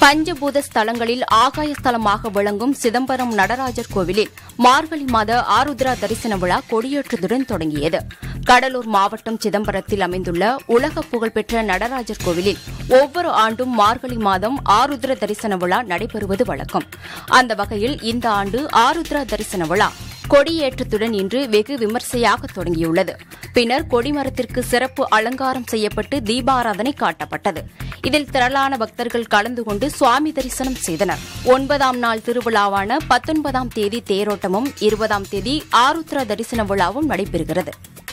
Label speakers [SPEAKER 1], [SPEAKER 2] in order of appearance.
[SPEAKER 1] பஞ்சபூத ஸ்தலங்களில் ஆகாய ஸ்தலமாக விளங்கும் சிதம்பரம் நடராஜர் கோவிலில் மார்கழி மாத ஆருத்ரா தரிசன விழா கொடியேற்றத்துடன் தொடங்கியது கடலூர் மாவட்டம் சிதம்பரத்தில் அமைந்துள்ள உலக புகழ்பெற்ற நடராஜர் கோவிலில் ஒவ்வொரு ஆண்டும் மார்கழி மாதம் ஆருத்ர தரிசன விழா நடைபெறுவது வழக்கம் அந்த வகையில் இந்த ஆண்டு ஆருத்ரா தரிசன விழா கொடியேற்றத்துடன் இன்று வெகு விமர்சையாக தொடங்கியுள்ளது பின்னர் கொடிமரத்திற்கு சிறப்பு அலங்காரம் செய்யப்பட்டு தீபாராதனை காட்டப்பட்டது இதில் திரளான பக்தர்கள் கலந்து கொண்டு சுவாமி தரிசனம் செய்தனர் ஒன்பதாம் நாள் திருவிழாவான பத்தொன்பதாம் தேதி தேரோட்டமும் இருபதாம் தேதி ஆருத்ரா தரிசன விழாவும் நடைபெறுகிறது